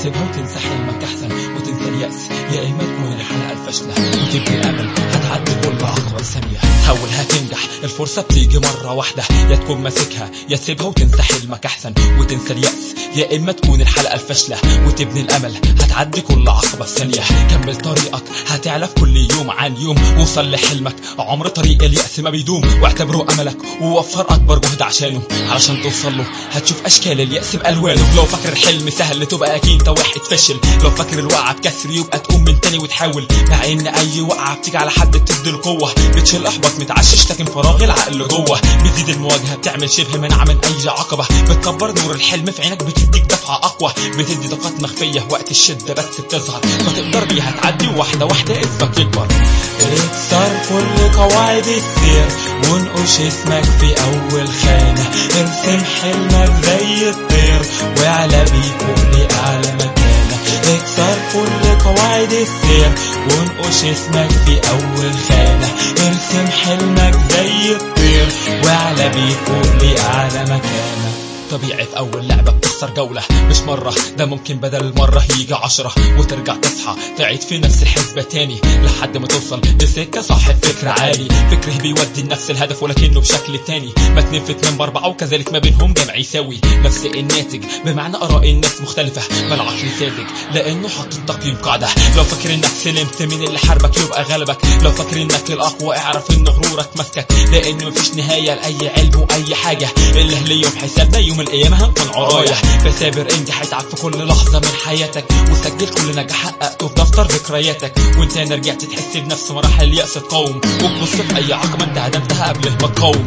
تسيبها وتنسى حلمك احسن وتنسى اليأس يا اما تكون الحلقة الفاشلة وتبني امل هتعدي كل عقبة ثانية حاول هتنجح الفرصة بتيجي مرة واحدة يا تكون ماسكها يا تسيبها وتنسى حلمك احسن وتنسى اليأس يا اما تكون الحلقة الفاشلة وتبني الامل هتعدي كل عقبة ثانية كمل طريقك هتعلى في كل يوم عن يوم وصل لحلمك عمر طريق اليأس ما بيدوم واعتبره املك ووفر اكبر جهد عشانه علشان توصل له هتشوف اشكال اليأس بالوانه لو فاكر الحلم سهل تبقى اكيد انت واحد فشل لو فاكر الوقعة بكسر يبقى تقوم من تاني وتحاول مع ان اي وقعة بتيجي على حد بتدي القوة بتشيل احبط متعشش لكن فراغ العقل جوه بتزيد المواجهة بتعمل شبه منع من اي عقبة بتكبر نور الحلم في عينك بتديك دفعة اقوى بتدي طاقات مخفية وقت الشدة بس بتظهر فتقدر بيها تعدي واحدة واحدة اسمك يكبر اكسر كل قواعد السير وانقش اسمك في اول خانة ارسم حلمك زي الطير واعلى بيه فوق لأعلى مكانة اكسر كل قواعد السير وانقش اسمك في اول خانة ارسم حلمك زي الطير واعلى بيه فوق لأعلى مكانة طبيعي في أول لعبة بتخسر جولة مش مرة ده ممكن بدل المرة يجي عشرة وترجع تصحى تعيد في نفس الحسبة تاني لحد ما توصل لسكة صاحب فكر عالي فكره بيودي لنفس الهدف ولكنه بشكل تاني ما اتنين في اتنين بأربعة وكذلك ما بينهم جمع يساوي نفس الناتج بمعنى آراء الناس مختلفة ما العقل ساذج لأنه حط التقييم قاعدة لو فاكر إنك سلمت من اللي حاربك يبقى غلبك لو فاكر إنك الأقوى اعرف إن غرورك مسكك لأن مفيش نهاية لأي علم وأي حاجة إلا ليوم حسابنا يوم القيامة هنكون عرايح فسابر انجح اتعب في كل لحظة من حياتك وسجل كل نجاح حققته في دفتر ذكرياتك وانت هنا رجعت تحس بنفس مراحل اليأس تقاوم وتبص في أي عقبة انت هدمتها قبل ما تقاوم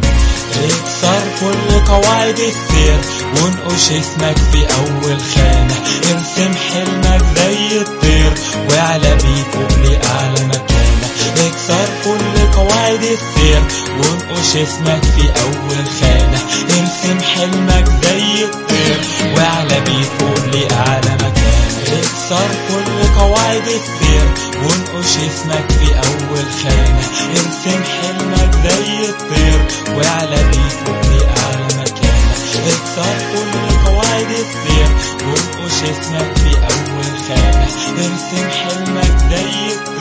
اكسر كل قواعد السير وانقش اسمك في أول خانة ارسم حلمك زي الطير واعلى بيه فوق لأعلى مكانة اكسر كل قواعد السير وانقش اسمك في أول خانة ارسم حلمك زي الطير واعلى بيه فوق لأعلى مكانة اكسر كل قواعد السير وانقش اسمك في أول خانة ارسم حلمك زي الطير واعلى بيه فوق لأعلى مكانة اكسر كل قواعد السير وانقش اسمك في أول خانة ارسم حلمك زي الطير